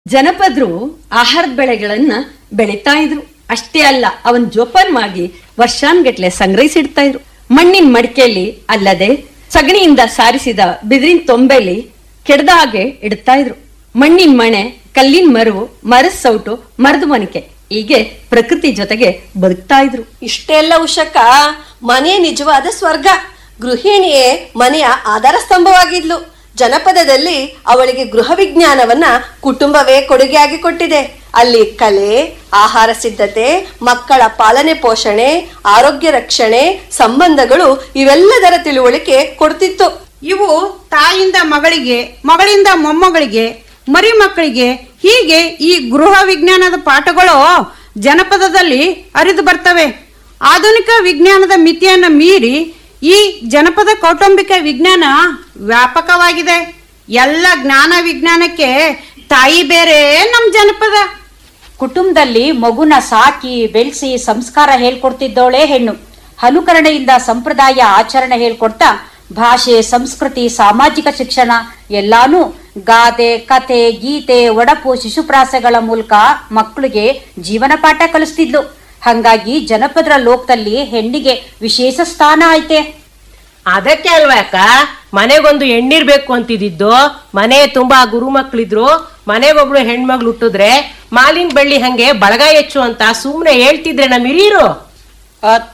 ಜನಪದರು ಆಹಾರದ ಬೆಳೆಗಳನ್ನ ಬೆಳೀತಾ ಇದ್ರು ಅಷ್ಟೇ ಅಲ್ಲ ಅವನ್ ಜೋಪಾನ್ ಮಾಡಿ ವರ್ಷಾನ್ಗಟ್ಲೆ ಸಂಗ್ರಹಿಸಿಡ್ತಾ ಇದ್ರು ಮಣ್ಣಿನ ಮಡಿಕೆಯಲ್ಲಿ ಅಲ್ಲದೆ ಸಗಣಿಯಿಂದ ಸಾರಿಸಿದ ಬಿದಿರಿನ ತೊಂಬೆಲಿ ಕೆಡದ ಹಾಗೆ ಇಡ್ತಾ ಇದ್ರು ಮಣ್ಣಿನ ಮಣೆ ಕಲ್ಲಿನ ಮರವು ಮರದ ಸೌಟು ಮರದ ಮನಿಕೆ ಹೀಗೆ ಪ್ರಕೃತಿ ಜೊತೆಗೆ ಬದುಕ್ತಾ ಇದ್ರು ಇಷ್ಟೆಲ್ಲ ಉಷಕ್ಕ ಮನೆ ನಿಜವಾದ ಸ್ವರ್ಗ ಗೃಹಿಣಿಯೇ ಮನೆಯ ಆಧಾರ ಸ್ತಂಭವಾಗಿದ್ಲು ಜನಪದದಲ್ಲಿ ಅವಳಿಗೆ ಗೃಹ ವಿಜ್ಞಾನವನ್ನ ಕುಟುಂಬವೇ ಕೊಡುಗೆಯಾಗಿ ಕೊಟ್ಟಿದೆ ಅಲ್ಲಿ ಕಲೆ ಆಹಾರ ಸಿದ್ಧತೆ ಮಕ್ಕಳ ಪಾಲನೆ ಪೋಷಣೆ ಆರೋಗ್ಯ ರಕ್ಷಣೆ ಸಂಬಂಧಗಳು ಇವೆಲ್ಲದರ ತಿಳುವಳಿಕೆ ಕೊಡ್ತಿತ್ತು ಇವು ತಾಯಿಯಿಂದ ಮಗಳಿಗೆ ಮಗಳಿಂದ ಮೊಮ್ಮಗಳಿಗೆ ಮರಿ ಮಕ್ಕಳಿಗೆ ಹೀಗೆ ಈ ಗೃಹ ವಿಜ್ಞಾನದ ಪಾಠಗಳು ಜನಪದದಲ್ಲಿ ಹರಿದು ಬರ್ತವೆ ಆಧುನಿಕ ವಿಜ್ಞಾನದ ಮಿತಿಯನ್ನು ಮೀರಿ ಈ ಜನಪದ ಕೌಟುಂಬಿಕ ವಿಜ್ಞಾನ ವ್ಯಾಪಕವಾಗಿದೆ ಎಲ್ಲ ಜ್ಞಾನ ವಿಜ್ಞಾನಕ್ಕೆ ತಾಯಿ ಬೇರೆ ನಮ್ ಜನಪದ ಕುಟುಂಬದಲ್ಲಿ ಮಗುನ ಸಾಕಿ ಬೆಳೆಸಿ ಸಂಸ್ಕಾರ ಹೇಳ್ಕೊಡ್ತಿದ್ದವಳೇ ಹೆಣ್ಣು ಅನುಕರಣೆಯಿಂದ ಸಂಪ್ರದಾಯ ಆಚರಣೆ ಹೇಳ್ಕೊಡ್ತಾ ಭಾಷೆ ಸಂಸ್ಕೃತಿ ಸಾಮಾಜಿಕ ಶಿಕ್ಷಣ ಎಲ್ಲಾನು ಗಾದೆ ಕತೆ ಗೀತೆ ಒಡಪು ಶಿಶುಪ್ರಾಸಗಳ ಮೂಲಕ ಮಕ್ಕಳಿಗೆ ಜೀವನ ಪಾಠ ಕಲಿಸ್ತಿದ್ಲು ಹಂಗಾಗಿ ಜನಪದರ ಲೋಕದಲ್ಲಿ ಹೆಣ್ಣಿಗೆ ವಿಶೇಷ ಸ್ಥಾನ ಐತೆ ಅದಕ್ಕೆ ಅಲ್ವಾ ಅಕ್ಕ ಮನೆಗೊಂದು ಹೆಣ್ಣಿರ್ಬೇಕು ಅಂತಿದ್ದು ಮನೆ ತುಂಬಾ ಗುರು ಮಕ್ಳಿದ್ರು ಮನೆಗೊಬ್ಳು ಹೆಣ್ಮಗ್ಳು ಹುಟ್ಟಿದ್ರೆ ಮಾಲಿನ ಬೆಳ್ಳಿ ಹಂಗೆ ಬಳಗ ಹೆಚ್ಚು ಅಂತ ಸುಮ್ನೆ ಹೇಳ್ತಿದ್ರೆ ನಮ್ಮ ಹಿರಿಯರು